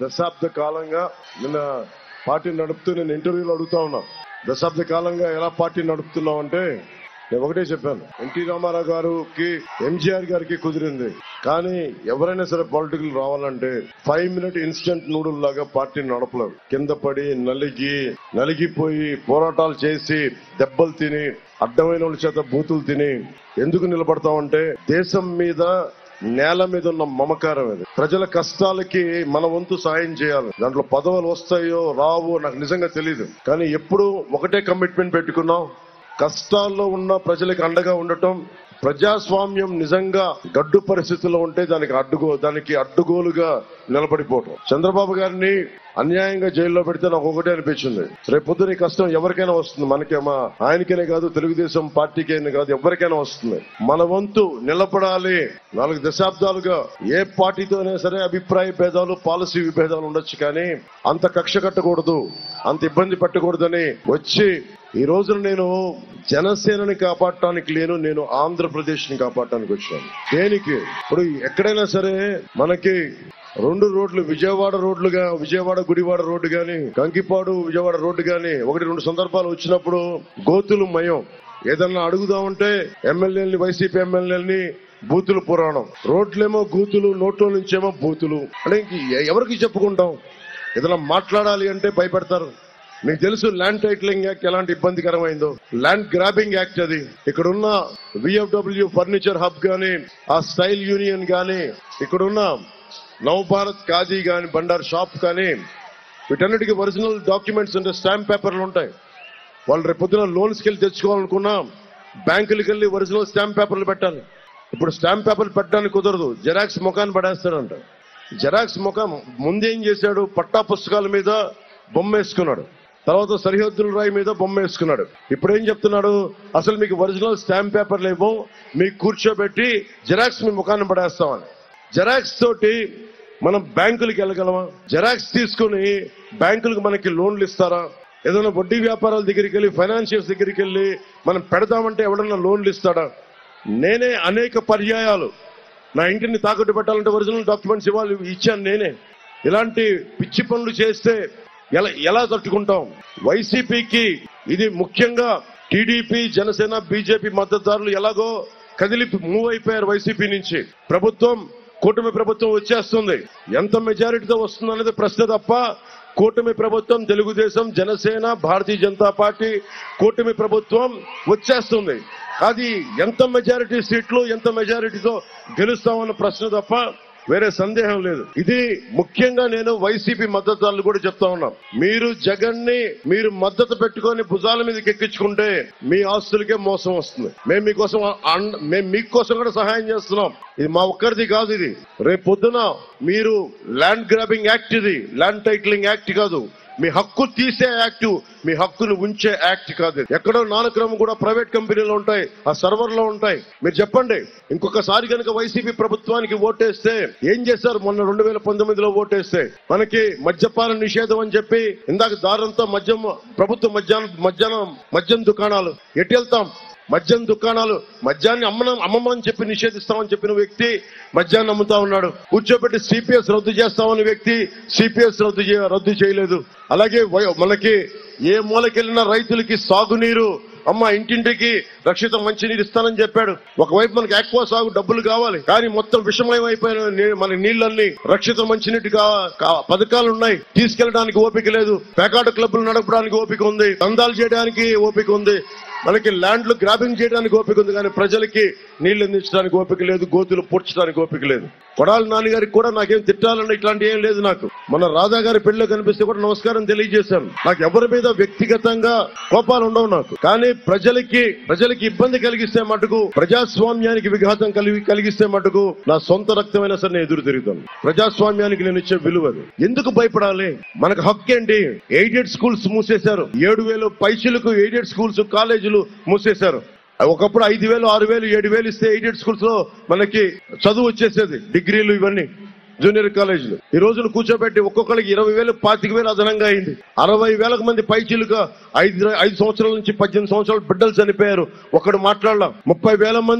దశాబ్ద కాలంగా నిన్న పార్టీ నడుపుతూ నేను ఇంటర్వ్యూలో అడుగుతా ఉన్నా దశాబ్ద కాలంగా ఎలా పార్టీ నడుపుతున్నావు అంటే నేను ఒకటే చెప్పాను ఎన్టీ రామారావు గారికి ఎంజీఆర్ గారికి కుదిరింది కానీ ఎవరైనా సరే పొలిటికల్ రావాలంటే ఫైవ్ మినిట్ ఇన్స్టెంట్ నూడుల్ లాగా పార్టీ నడపలేరు కింద పడి నలిగి నలిగిపోయి పోరాటాలు చేసి దెబ్బలు తిని అడ్డమైన వాళ్ళ చేత బూతులు తిని ఎందుకు నిలబడతామంటే దేశం మీద నేల మీద ఉన్న మమకారం అది ప్రజల కష్టాలకి మన వంతు సాయం చేయాలి దాంట్లో పదవులు వస్తాయో రావో నాకు నిజంగా తెలియదు కానీ ఎప్పుడు ఒకటే కమిట్మెంట్ పెట్టుకున్నాం కష్టాల్లో ఉన్న ప్రజలకు అండగా ఉండటం ప్రజాస్వామ్యం నిజంగా గడ్డు పరిస్థితుల్లో ఉంటే దానికి అడ్డుగో దానికి అడ్డుగోలుగా నిలబడిపోవటం చంద్రబాబు గారిని అన్యాయంగా జైల్లో పెడితే నాకు ఒకటే అనిపించింది రేపు పొద్దున ఈ కష్టం ఎవరికైనా వస్తుంది మనకేమా ఆయనకనే కాదు తెలుగుదేశం పార్టీకైనా కాదు ఎవరికైనా వస్తుంది మన వంతు నిలబడాలి నాలుగు దశాబ్దాలుగా ఏ పార్టీతోనే సరే అభిప్రాయ భేదాలు పాలసీ విభేదాలు ఉండొచ్చు కానీ అంత కక్ష కట్టకూడదు అంత ఇబ్బంది పెట్టకూడదని వచ్చి ఈ రోజున నేను జనసేనని కాపాడటానికి లేను నేను ఆంధ్రప్రదేశ్ ని కాపాడటానికి వచ్చాను దేనికి ఇప్పుడు ఎక్కడైనా సరే మనకి రెండు రోడ్లు విజయవాడ రోడ్లుగా విజయవాడ గుడివాడ రోడ్డు గాని కంకిపాడు విజయవాడ రోడ్డు గాని ఒకటి రెండు సందర్భాలు వచ్చినప్పుడు గోతులు మయం ఏదన్నా అడుగుదామంటే ఎమ్మెల్యేలని వైసీపీ ఎమ్మెల్యేలని బూతులు పురాణం రోడ్లేమో గూతులు నోట్లో నుంచేమో బూతులు అంటే ఇంక ఎ- ఎవరికి చెప్పుకుంటాం ఏదైనా మాట్లాడాలి అంటే భయపెడతారు మీకు తెలుసు ల్యాండ్ టైటిలింగ్ యాక్ట్ ఎలాంటి ఇబ్బందికరమైందో ల్యాండ్ గ్రాబింగ్ యాక్ట్ అది ఇక్కడున్న విఎఫ్డబ్ల్యూ ఫర్నిచర్ హబ్ గాని ఆ స్టైల్ యూనియన్ గాని ఇక్కడున్న నవ్ భారత్ ఖాదీ గాని బండార్ షాప్ కానీ వీటన్నిటికీ ఒరిజినల్ డాక్యుమెంట్స్ అంటే స్టాంప్ పేపర్లు ఉంటాయి వాళ్ళు రేపు పొద్దున లోన్స్కి వెళ్ళి తెచ్చుకోవాలనుకున్నా బ్యాంకులకి వెళ్ళి ఒరిజినల్ స్టాంప్ పేపర్లు పెట్టాలి ఇప్పుడు స్టాంప్ పేపర్లు పెట్టడానికి కుదరదు జెరాక్స్ ముఖాన్ని పడేస్తారంట జెరాక్స్ ముఖం ముందేం చేశాడు పట్టా పుస్తకాల మీద బొమ్మ వేసుకున్నాడు తర్వాత సరిహద్దుల రాయి మీద బొమ్మ వేసుకున్నాడు ఇప్పుడు ఏం చెప్తున్నాడు అసలు మీకు ఒరిజినల్ స్టాంప్ పేపర్లు ఇవ్వం మీకు కూర్చోబెట్టి జెరాక్స్ మీ ముఖాన్ని పడేస్తామని జెరాక్స్ తోటి మనం బ్యాంకులకు వెళ్ళగలమా జెరాక్స్ తీసుకుని బ్యాంకులకు మనకి లోన్లు ఇస్తారా ఏదైనా వడ్డీ వ్యాపారాల దగ్గరికి వెళ్ళి ఫైనాన్షియల్స్ దగ్గరికి వెళ్ళి మనం పెడదామంటే ఎవడన్నా లోన్లు ఇస్తాడా నేనే అనేక పర్యాయాలు నా ఇంటిని తాకట్టు పెట్టాలంటే ఒరిజినల్ డాక్యుమెంట్స్ ఇవ్వాలి ఇచ్చాను నేనే ఇలాంటి పిచ్చి పనులు చేస్తే ఎలా ఎలా తట్టుకుంటాం వైసీపీకి ఇది ముఖ్యంగా టీడీపీ జనసేన బీజేపీ మద్దతుదారులు ఎలాగో కదిలి మూవ్ అయిపోయారు వైసీపీ నుంచి ప్రభుత్వం కూటమి ప్రభుత్వం వచ్చేస్తుంది ఎంత మెజారిటీతో వస్తుంది అనేది ప్రశ్న తప్ప కూటమి ప్రభుత్వం తెలుగుదేశం జనసేన భారతీయ జనతా పార్టీ కూటమి ప్రభుత్వం వచ్చేస్తుంది అది ఎంత మెజారిటీ సీట్లు ఎంత మెజారిటీతో గెలుస్తామన్న ప్రశ్న తప్ప వేరే సందేహం లేదు ఇది ముఖ్యంగా నేను వైసీపీ మద్దతుదారులు కూడా చెప్తా ఉన్నాం మీరు జగన్ ని మీరు మద్దతు పెట్టుకొని భుజాల మీదకి ఎక్కించుకుంటే మీ ఆస్తులకే మోసం వస్తుంది మేము మీకోసం అన్- మేము మీకోసం కూడా సహాయం చేస్తున్నాం ఇది మా ఒక్కరిది కాదు ఇది రేపు పొద్దున మీరు ల్యాండ్ గ్రాబింగ్ యాక్ట్ ఇది ల్యాండ్ టైటిలింగ్ యాక్ట్ కాదు మీ హక్కు తీసే యాక్ట్ మీ హక్కును ఉంచే యాక్ట్ కాదు ఇది. ఎక్కడో నానక్రమం కూడా ప్రైవేట్ కంపెనీలో ఉంటాయి ఆ సర్వర్ లో ఉంటాయి మీరు చెప్పండి ఇంకొకసారి కనుక వైసీపీ ప్రభుత్వానికి ఓటేస్తే ఏం చేశారు మొన్న రెండు వేల పంతొమ్మిదిలో ఓటేస్తే మనకి మద్యపాన నిషేధం అని చెప్పి ఇందాక దారంతో మద్యం ప్రభుత్వ మద్యానం మధ్యాహ్నం మద్యం దుకాణాలు ఎటు వెళ్తాం మద్యం దుకాణాలు మద్యాన్ని అమ్మనం అమ్మమని చెప్పి నిషేధిస్తామని చెప్పిన వ్యక్తి మద్యాన్ని అమ్ముతా ఉన్నాడు కూర్చోబెట్టి సిపిఎస్ రద్దు చేస్తామని వ్యక్తి సిపిఎస్ రద్దు చేయ రద్దు చేయలేదు అలాగే వయ- మనకి ఏ మూలకెళ్ళిన రైతులకి సాగునీరు అమ్మ ఇంటింటికి రక్షిత మంచినీరు ఇస్తానని చెప్పాడు ఒకవైపు మనకి ఎక్కువ సాగు డబ్బులు కావాలి కానీ మొత్తం విషమయం అయిపోయిన నీ- మన నీళ్ళన్ని రక్షిత మంచినీటి కా- కా- పథకాలు ఉన్నాయి తీసుకెళ్ళడానికి ఓపిక లేదు పేకాట క్లబ్లు నడపడానికి ఓపిక ఉంది దందాలు చేయడానికి ఓపిక ఉంది మనకి ల్యాండ్లు గ్రాబింగ్ చేయడానికి ఓపిక ఉంది కానీ ప్రజలకి నీళ్లు అందించడానికి ఓపిక లేదు గోతులు పూడ్చడానికి ఓపిక లేదు కొడాలి నాన్నగారికి కూడా నాకేం తిట్టాలన్న ఇట్లాంటి ఏం లేదు నాకు మన రాధా గారి పెళ్లిలో కనిపిస్తే కూడా నమస్కారం తెలియజేశాను నాకు ఎవరి మీద వ్యక్తిగతంగా కోపాలు ఉండవు నాకు కానీ ప్రజలకి ప్రజలకి ఇబ్బంది కలిగిస్తే మటుకు ప్రజాస్వామ్యానికి విఘాతం కలిగి కలిగిస్తే మటుకు నా సొంత రక్తమైనా సరే నేను ఎదురు తిరుగుతాను ప్రజాస్వామ్యానికి నేను ఇచ్చే విలువ అది. ఎందుకు భయపడాలి మనకు హక్కు ఏంటి ఎయిడెడ్ స్కూల్స్ మూసేశారు ఏడు వేలు పైసలకు ఎయిడెడ్ స్కూల్స్ కాలేజీలు మూసేశారు ఒకప్పుడు ఐదు వేలు ఆరు వేలు ఏడు వేలు ఇస్తే ఎయిడెడ్ స్కూల్స్ లో మనకి చదువు వచ్చేసేది డిగ్రీలు ఇవన్నీ జూనియర్ కాలేజీలు ఈ రోజున కూర్చోబెట్టి ఒక్కొక్కరికి ఇరవై వేలు పాతిక వేలు అదనంగా అయింది అరవై వేలకు మంది పైచీలుగా ఐదు ఐదు సంవత్సరాల నుంచి పద్దెనిమిది సంవత్సరాల బిడ్డలు చనిపోయారు ఒకడు మాట్లాడలా ముప్పై వేల మంది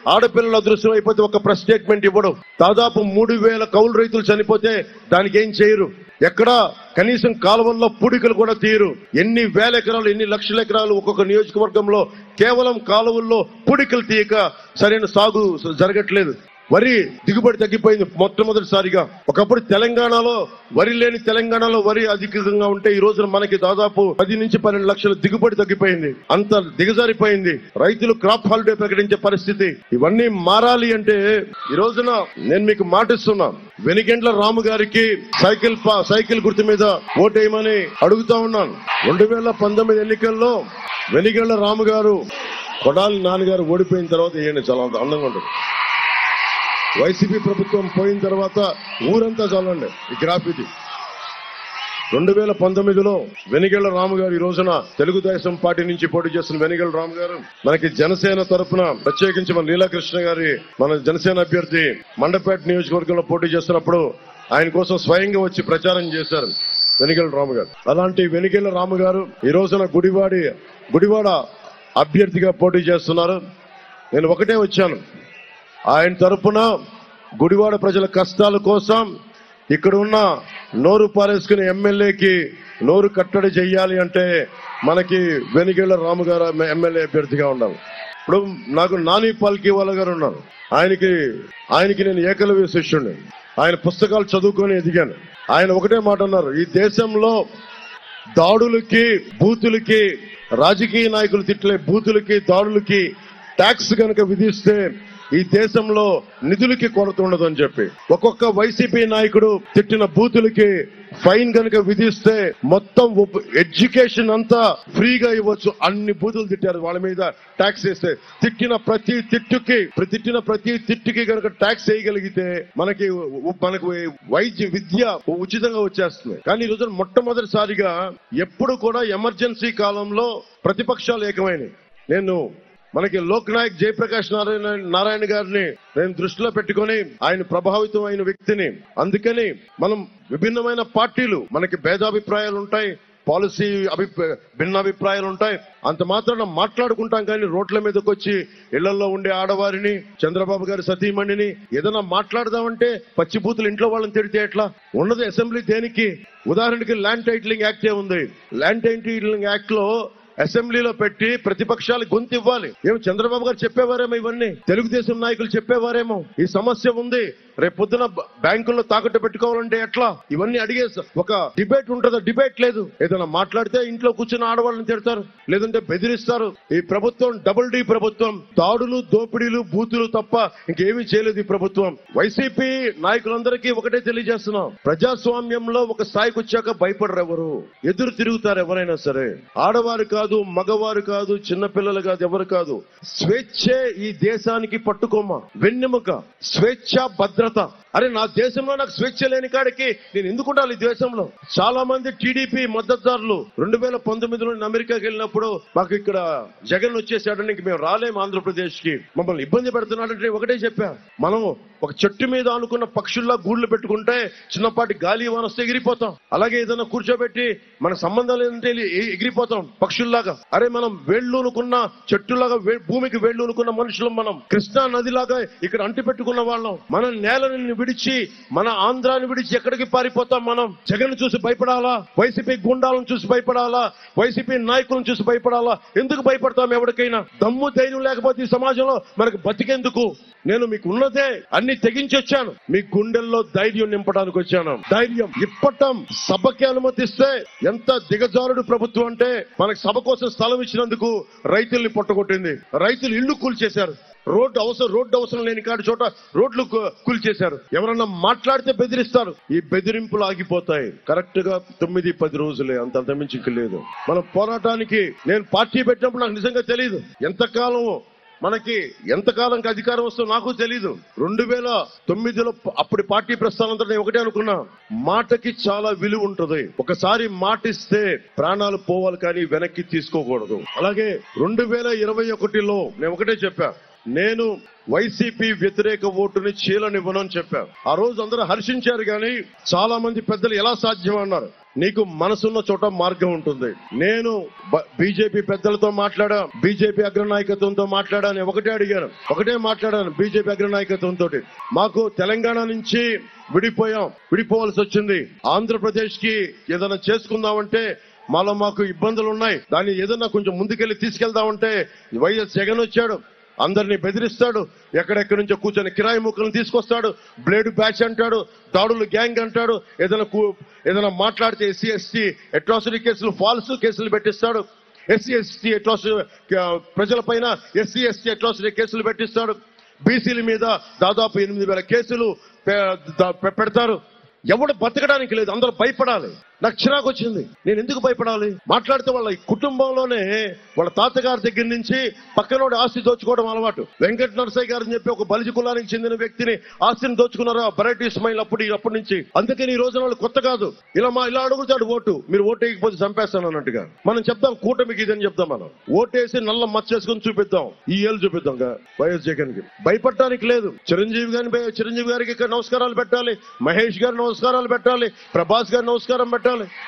ఆడపిల్లల అదృశ్యం అయిపోతే ఒక ప్రెస్ స్టేట్మెంట్ ఇవ్వడం దాదాపు మూడు వేల కౌలు రైతులు చనిపోతే దానికి ఏం చేయరు ఎక్కడ కనీసం కాలువల్లో పూడికలు కూడా తీయరు ఎన్ని వేల ఎకరాలు ఎన్ని లక్షల ఎకరాలు ఒక్కొక్క నియోజకవర్గంలో కేవలం కాలువల్లో పూడికలు తీయక సరైన సాగు జరగట్లేదు వరి దిగుబడి తగ్గిపోయింది మొట్టమొదటిసారిగా ఒకప్పుడు తెలంగాణలో వరి లేని తెలంగాణలో వరి అధికంగా ఉంటే ఈ రోజున మనకి దాదాపు పది నుంచి పన్నెండు లక్షల దిగుబడి తగ్గిపోయింది అంత దిగజారిపోయింది రైతులు క్రాప్ హాలిడే ప్రకటించే పరిస్థితి ఇవన్నీ మారాలి అంటే ఈ రోజున నేను మీకు మాటిస్తున్నా వెనిగెండ్ల రాము గారికి సైకిల్ పా- సైకిల్ గుర్తు మీద ఓటేయమని అడుగుతా ఉన్నాను రెండు వేల పంతొమ్మిది ఎన్నికల్లో వెనిగెండ్ల రాము గారు కొడాలి నాన్నగారు ఓడిపోయిన తర్వాత వేయండి చాలా అందంగా ఉంటుంది వైసీపీ ప్రభుత్వం పోయిన తర్వాత ఊరంతా చాలండి ఈ గ్రాఫిటీ రెండు వేల పంతొమ్మిదిలో వెనిగళ్ల రాము గారు ఈ రోజున తెలుగుదేశం పార్టీ నుంచి పోటీ చేస్తున్న వెనిగళ్ల రాము గారు మనకి జనసేన తరపున ప్రత్యేకించి మన లీలాకృష్ణ గారి మన జనసేన అభ్యర్థి మండపేట నియోజకవర్గంలో పోటీ చేస్తున్నప్పుడు ఆయన కోసం స్వయంగా వచ్చి ప్రచారం చేశారు వెనిగళ్ల రాము గారు అలాంటి వెనిగళ్ల రాము గారు ఈ రోజున గుడివాడి గుడివాడ అభ్యర్థిగా పోటీ చేస్తున్నారు నేను ఒకటే వచ్చాను ఆయన తరపున గుడివాడ ప్రజల కష్టాల కోసం ఇక్కడ ఉన్న నోరు పారేసుకునే ఎమ్మెల్యేకి నోరు కట్టడి చెయ్యాలి అంటే మనకి వెనిగేళ్ల రాము గారు ఎమ్మెల్యే అభ్యర్థిగా ఉండాలి ఇప్పుడు నాకు నాని పాల్కి వాళ్ళ గారు ఉన్నారు ఆయనకి ఆయనకి నేను ఏకలవ్య శిష్యుడిని ఆయన పుస్తకాలు చదువుకొని ఎదిగాను ఆయన ఒకటే మాట అన్నారు ఈ దేశంలో దాడులకి బూతులకి రాజకీయ నాయకులు తిట్లే బూతులకి దాడులకి ట్యాక్స్ గనక విధిస్తే ఈ దేశంలో నిధులకి కొరత ఉండదు అని చెప్పి ఒక్కొక్క వైసీపీ నాయకుడు తిట్టిన బూతులకి ఫైన్ గనక విధిస్తే మొత్తం ఉప- ఎడ్యుకేషన్ అంతా ఫ్రీగా ఇవ్వచ్చు అన్ని బూతులు తిట్టారు వాళ్ళ మీద ట్యాక్స్ వేస్తే తిట్టిన ప్రతి తిట్టుకి ప్ర- తిట్టిన ప్రతి తిట్టుకి గనక ట్యాక్స్ వేయగలిగితే మనకి ఉ- మనకు వైద్య విద్య ఉచితంగా వచ్చేస్తుంది కానీ ఈ రోజు మొట్టమొదటిసారిగా ఎప్పుడు కూడా ఎమర్జెన్సీ కాలంలో ప్రతిపక్షాలు ఏకమైనవి నేను మనకి లోక్ నాయక్ జయప్రకాష్ నారాయణ నారాయణ గారిని నేను దృష్టిలో పెట్టుకొని ఆయన ప్రభావితం అయిన వ్యక్తిని అందుకని మనం విభిన్నమైన పార్టీలు మనకి భేదాభిప్రాయాలు ఉంటాయి పాలసీ అభి భిన్నాభిప్రాయాలు ఉంటాయి అంత మాత్రాన మాట్లాడుకుంటాం కానీ రోడ్ల మీదకి వచ్చి ఇళ్లలో ఉండే ఆడవారిని చంద్రబాబు గారి సతీమణిని ఏదైనా మాట్లాడదామంటే పచ్చిబూతులు ఇంట్లో వాళ్ళని తిడితే ఎట్లా ఉన్నది అసెంబ్లీ దేనికి ఉదాహరణకి ల్యాండ్ టైటిలింగ్ యాక్ట్ ఏ ఉంది ల్యాండ్ టైటిలింగ్ యాక్ట్ లో అసెంబ్లీలో పెట్టి ప్రతిపక్షాలు గొంతు ఇవ్వాలి ఏమో చంద్రబాబు గారు చెప్పేవారేమో ఇవన్నీ తెలుగుదేశం నాయకులు చెప్పేవారేమో ఈ సమస్య ఉంది రేపు పొద్దున బ- బ్యాంకుల్లో తాకట్టు పెట్టుకోవాలంటే ఎట్లా ఇవన్నీ అడిగే స- ఒక డిబేట్ ఉంటుందా డిబేట్ లేదు ఏదైనా మాట్లాడితే ఇంట్లో కూర్చుని ఆడవాళ్ళని తిడతారు లేదంటే బెదిరిస్తారు ఈ ప్రభుత్వం డబుల్ డి ప్రభుత్వం దాడులు దోపిడీలు బూతులు తప్ప ఇంకేమీ చేయలేదు ఈ ప్రభుత్వం వైసీపీ నాయకులందరికీ ఒకటే తెలియజేస్తున్నాం ప్రజాస్వామ్యంలో ఒక స్థాయికి వచ్చాక భయపడరు ఎవరు ఎదురు తిరుగుతారు ఎవరైనా సరే ఆడవారు కాదు మగవారు కాదు చిన్నపిల్లలు కాదు ఎవరు కాదు స్వేచ్ఛే ఈ దేశానికి పట్టుకోమ వెన్నెముక స్వేచ్ఛ భద్రత అరే నా దేశంలో నాకు స్వేచ్ఛ లేని కాడికి నేను ఎందుకు ఉండాలి ఈ దేశంలో చాలా మంది టీడీపీ మద్దతుదారులు రెండు వేల పంతొమ్మిదిలో నేను అమెరికాకి వెళ్ళినప్పుడు మాకు ఇక్కడ జగన్ వచ్చేసాడని ఇంక మేము రాలేము ఆంధ్రప్రదేశ్ కి మమ్మల్ని ఇబ్బంది పెడుతున్నాడంటే ఒకటే చెప్పా మనం ఒక చెట్టు మీద అనుకున్న పక్షుల్లా గూళ్ళు పెట్టుకుంటే చిన్నపాటి గాలి వాన వస్తే ఎగిరిపోతాం అలాగే ఏదైనా కూర్చోబెట్టి మన సంబంధం లేదంటే ఎ- ఎగిరిపోతాం పక్షుల్లాగా అరే మనం వేళ్ళూనుకున్న చెట్టులాగా వే- భూమికి వేళ్ళూనుకున్న మనుషులం మనం కృష్ణా నదిలాగా ఇక్కడ అంటి పెట్టుకున్న వాళ్ళం మన నేలని విడిచి మన ఆంధ్రాని విడిచి ఎక్కడికి పారిపోతాం మనం జగన్ చూసి భయపడాలా వైసీపీ గుండాలను చూసి భయపడాలా వైసీపీ నాయకులను చూసి భయపడాలా ఎందుకు భయపడతాం ఎవరికైనా దమ్ము ధైర్యం లేకపోతే ఈ సమాజంలో మనకు బతికేందుకు నేను మీకు ఉన్నదే అన్ని తెగించి వచ్చాను మీ గుండెల్లో ధైర్యం నింపడానికి వచ్చాను ధైర్యం ఇప్పటం సభకి అనుమతిస్తే ఎంత దిగజారుడు ప్రభుత్వం అంటే మనకు సభ కోసం స్థలం ఇచ్చినందుకు రైతుల్ని పొట్టగొట్టింది రైతులు ఇల్లు కూల్చేశారు రోడ్డు అవసరం రోడ్డు అవసరం లేని కాడి చోట రోడ్లు కు- కూల్చేశారు ఎవరన్నా మాట్లాడితే బెదిరిస్తారు ఈ బెదిరింపులు ఆగిపోతాయి కరెక్ట్ గా తొమ్మిది పది రోజులే అంత అంతమించి ఇంక లేదు మన పోరాటానికి నేను పార్టీ పెట్టినప్పుడు నాకు నిజంగా తెలియదు ఎంతకాలం మనకి ఎంతకాలంకి అధికారం వస్తుందో నాకు తెలీదు రెండు వేల తొమ్మిదిలో ప- అప్పటి పార్టీ ప్రస్థానంతో నేను ఒకటే అనుకున్నా మాటకి చాలా విలువ ఉంటుంది ఒకసారి మాటిస్తే ప్రాణాలు పోవాలి కానీ వెనక్కి తీసుకోకూడదు అలాగే రెండు వేల ఇరవై ఒకటిలో నేను ఒకటే చెప్పా నేను వైసీపీ వ్యతిరేక ఓటుని చీలనివ్వను అని చెప్పాను ఆ రోజు అందరూ హర్షించారు కానీ చాలా మంది పెద్దలు ఎలా సాధ్యం అన్నారు నీకు మనసున్న చోట మార్గం ఉంటుంది నేను బీజేపీ పెద్దలతో మాట్లాడా బీజేపీ అగ్రనాయకత్వంతో మాట్లాడాను ఒకటే అడిగాను ఒకటే మాట్లాడాను బీజేపీ అగ్రనాయకత్వంతో మాకు తెలంగాణ నుంచి విడిపోయాం విడిపోవాల్సి వచ్చింది ఆంధ్రప్రదేశ్ కి ఏదైనా చేసుకుందామంటే మాలో మాకు ఇబ్బందులు ఉన్నాయి దాన్ని ఏదన్నా కొంచెం ముందుకెళ్లి తీసుకెళ్దామంటే వైఎస్ జగన్ వచ్చాడు అందరినీ బెదిరిస్తాడు ఎక్కడెక్కడి నుంచో కూర్చొని కిరాయి ముక్కలను తీసుకొస్తాడు బ్లేడ్ బ్యాచ్ అంటాడు దాడులు గ్యాంగ్ అంటాడు ఏదైనా కూ- ఏదైనా మాట్లాడితే ఎస్సీ ఎస్టీ అట్రాసిటీ కేసులు ఫాల్స్ కేసులు పెట్టిస్తాడు ఎస్సీ ఎస్టీ అట్రాసిటీ ప్రజల పైన ఎస్సీ ఎస్టీ అట్రాసిటీ కేసులు పెట్టిస్తాడు బీసీల మీద దాదాపు ఎనిమిది వేల కేసులు పె- ద- పె- పెడతారు ఎవడు బతకడానికి లేదు అందరూ భయపడాలి నాకు చిరాకు వచ్చింది నేను ఎందుకు భయపడాలి మాట్లాడితే వాళ్ళ ఈ కుటుంబంలోనే వాళ్ళ తాతగారి దగ్గర నుంచి పక్కనోడి ఆస్తి దోచుకోవడం అలవాటు వెంకట నరసయ్య గారు అని చెప్పి ఒక బలిజ కులానికి చెందిన వ్యక్తిని ఆస్తిని దోచుకున్నారు వెరైటీ స్మైల్ అప్పుడు అప్పటి నుంచి అందుకని ఈ రోజున వాళ్ళు కొత్త కాదు ఇలా మా ఇలా అడుగుతాడు ఓటు మీరు ఓటు వేయకపోతే చంపేస్తాను అన్నట్టుగా మనం చెప్దాం కూటమికి ఇదని చెప్దాం మనం ఓటేసి నల్ల మచ్చేసుకొని చూపిద్దాం ఈ ఏళ్ళు చూపిద్దాం గా వైఎస్ జగన్ కి భయపడటానికి లేదు చిరంజీవి గారిని చిరంజీవి గారికి ఇక్కడ నమస్కారాలు పెట్టాలి మహేష్ గారి నమస్కారాలు పెట్టాలి ప్రభాస్ గారి నమస్కారం పెట్టాలి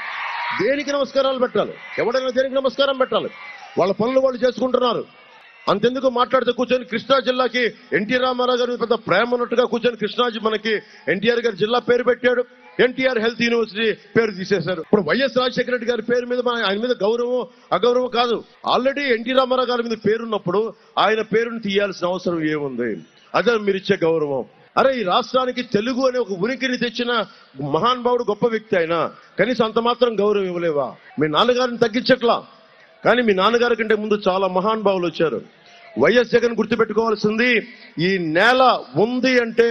దేనికి నమస్కారాలు పెట్టాలి ఎవడైనా దేనికి నమస్కారం పెట్టాలి వాళ్ళ పనులు వాళ్ళు చేసుకుంటున్నారు అంతెందుకు మాట్లాడితే కూర్చొని కృష్ణా జిల్లాకి ఎన్టీ రామారావు గారి మీద పెద్ద ప్రేమ ఉన్నట్టుగా కూర్చొని కృష్ణా జి- మనకి ఎన్టీఆర్ గారి జిల్లా పేరు పెట్టాడు ఎన్టీఆర్ హెల్త్ యూనివర్సిటీ పేరు తీసేశారు ఇప్పుడు వైఎస్ రాజశేఖర రెడ్డి గారి పేరు మీద మన- ఆయన మీద గౌరవం అగౌరవం కాదు ఆల్రెడీ ఎన్టీ రామారావు గారి మీద పేరున్నప్పుడు ఆయన పేరుని తీయాల్సిన అవసరం ఏముంది అదే మీరు ఇచ్చే గౌరవం అరే ఈ రాష్ట్రానికి తెలుగు అనే ఒక ఉనికిని తెచ్చిన మహానుభావుడు గొప్ప వ్యక్తి అయినా కనీసం అంత మాత్రం గౌరవం ఇవ్వలేవా మీ నాన్నగారిని తగ్గించట్లా కానీ మీ నాన్నగారి కంటే ముందు చాలా మహానుభావులు వచ్చారు వైఎస్ జగన్ గుర్తుపెట్టుకోవాల్సింది ఈ నేల ఉంది అంటే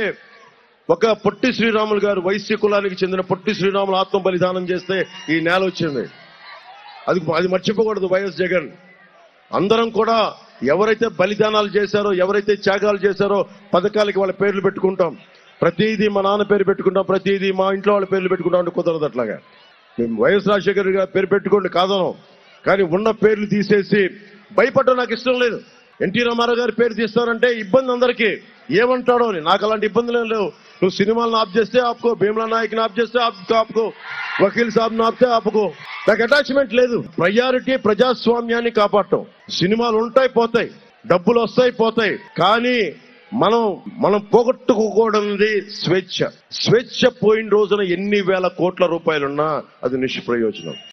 ఒక పొట్టి శ్రీరాములు గారు వైశ్య కులానికి చెందిన పొట్టి శ్రీరాములు ఆత్మ బలిదానం చేస్తే ఈ నేల వచ్చింది అది అది మర్చిపోకూడదు వైఎస్ జగన్ అందరం కూడా ఎవరైతే బలిదానాలు చేశారో ఎవరైతే త్యాగాలు చేశారో పథకాలకి వాళ్ళ పేర్లు పెట్టుకుంటాం ప్రతిదీ మా నాన్న పేరు పెట్టుకుంటాం ప్రతిదీ మా ఇంట్లో వాళ్ళ పేర్లు పెట్టుకుంటాం అంటే కుదరదు అట్లాగా మేము వైఎస్ రాజశేఖర్ గారి పేరు పెట్టుకోండి కాదనం కానీ ఉన్న పేర్లు తీసేసి భయపడడం నాకు ఇష్టం లేదు ఎన్టీ రామారావు గారి పేరు తీస్తారంటే ఇబ్బంది అందరికీ ఏమంటాడో అని నాకు అలాంటి ఇబ్బందులు ఏం లేవు నువ్వు సినిమాలను ఆప్ చేస్తే ఆపుకో భీమలా నాయక్ని ఆప్ చేస్తే ఆప్ ఆపుకో వకీల్ సాబ్ ఆపితే ఆపుకో నాకు అటాచ్మెంట్ లేదు ప్రయారిటీ ప్రజాస్వామ్యాన్ని కాపాడటం సినిమాలు ఉంటాయి పోతాయి డబ్బులు వస్తాయి పోతాయి కానీ మనం మనం పోగొట్టుకోకూడనిది స్వేచ్ఛ స్వేచ్ఛ పోయిన రోజున ఎన్ని వేల కోట్ల రూపాయలున్నా అది నిష్ప్రయోజనం